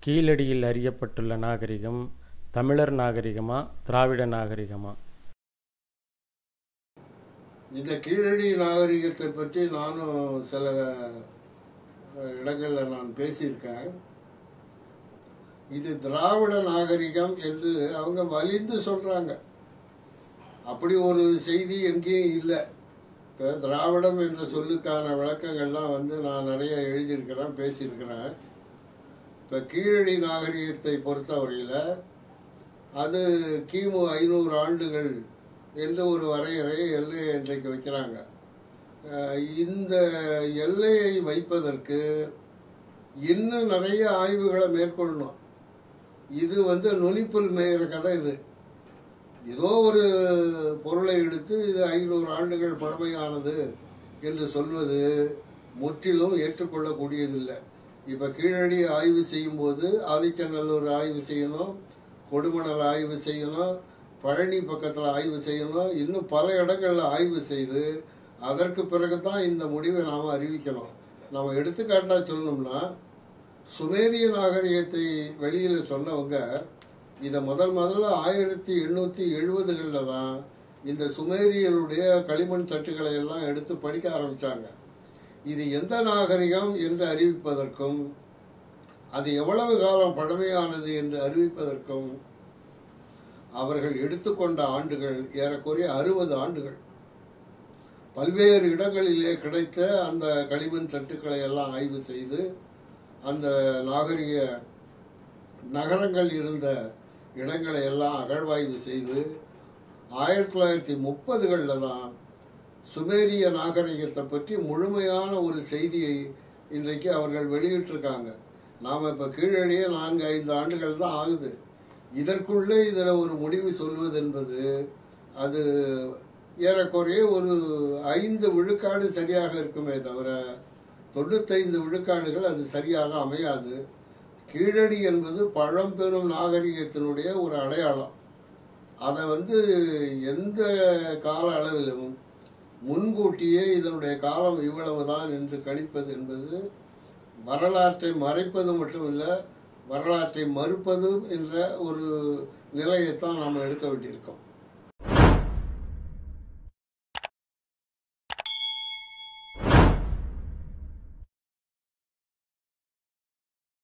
கீழடியில் அறியப்பட்டுள்ள நாகரிகம் தமிழர் நாகரிகமா திராவிட நாகரிகமா இந்த கீழடி நாகரிகத்தை பற்றி நானும் சில அஹ், இடங்களில் நான் பேசியிருக்கேன் இது திராவிட நாகரிகம் என்று அவங்க வலிந்து சொல்கிறாங்க அப்படி ஒரு செய்தி எங்கேயும் இல்லை இப்போ திராவிடம் என்ற சொல்லுக்கான விளக்கங்கள்லாம் வந்து நான் நிறைய எழுதியிருக்கிறேன் பேசியிருக்கிறேன் இப்போ கீழடி நாகரிகத்தை பொறுத்தவரையில் அது கிமு ஐநூறு ஆண்டுகள் என்று ஒரு வரையறை எல்லை இன்றைக்கு வைக்கிறாங்க அஹ் இந்த எல்லையை வைப்பதற்கு இன்னும் நிறைய ஆய்வுகளை மேற்கொள்ளணும் இது வந்து நுனிப்புல் மேயிற கதை இது ஏதோ ஒரு பொருளை எடுத்து இது ஐநூறு ஆண்டுகள் பழமையானது என்று சொல்வது முற்றிலும் ஏற்றுக்கொள்ளக்கூடியதில்லை இப்போ கீழடி ஆய்வு செய்யும்போது ஆதிச்சநல்லூர் ஆய்வு செய்யணும் கொடுமணல் ஆய்வு செய்யணும் பழனி பக்கத்தில் ஆய்வு செய்யணும் இன்னும் பல இடங்களில் ஆய்வு செய்து அதற்கு பிறகு தான் இந்த முடிவை நாம் அறிவிக்கணும் நம்ம எடுத்துக்காட்டாக சொல்லணும்னா சுமேரிய நாகரிகத்தை வெளியில் சொன்னவங்க இதை முதல் முதல்ல ஆயிரத்தி எண்ணூற்றி எழுபதுகளில் தான் இந்த சுமேரியருடைய களிமண் தட்டுகளை எல்லாம் எடுத்து படிக்க ஆரம்பித்தாங்க இது எந்த நாகரிகம் என்று அறிவிப்பதற்கும் அது எவ்வளவு காலம் பழமையானது என்று அறிவிப்பதற்கும் அவர்கள் எடுத்துக்கொண்ட ஆண்டுகள் ஏறக்குறைய அறுபது ஆண்டுகள் பல்வேறு இடங்களிலே கிடைத்த அந்த களிமண் தட்டுக்களை எல்லாம் ஆய்வு செய்து அந்த நாகரிக நகரங்கள் இருந்த இடங்களை எல்லாம் அகழ்வாய்வு செய்து ஆயிரத்தி தொள்ளாயிரத்தி முப்பதுகளில் தான் சுமேரிய நாகரிகத்தை பற்றி முழுமையான ஒரு செய்தியை இன்றைக்கு அவர்கள் வெளியிட்டிருக்காங்க நாம் இப்போ கீழடியே நான்கு ஐந்து ஆண்டுகள் தான் ஆகுது இதற்குள்ளே இதில் ஒரு முடிவு சொல்வது என்பது அது ஏறக்குறைய ஒரு ஐந்து விழுக்காடு சரியாக இருக்குமே தவிர தொண்ணூத்தைந்து விழுக்காடுகள் அது சரியாக அமையாது கீழடி என்பது பழம்பெரும் நாகரிகத்தினுடைய ஒரு அடையாளம் அதை வந்து எந்த கால அளவிலும் முன்கூட்டியே இதனுடைய காலம் இவ்வளவுதான் என்று கணிப்பது என்பது வரலாற்றை மறைப்பது மட்டும் இல்லை வரலாற்றை மறுப்பதும் என்ற ஒரு நிலையைத்தான் நாம் எடுக்க வேண்டியிருக்கோம்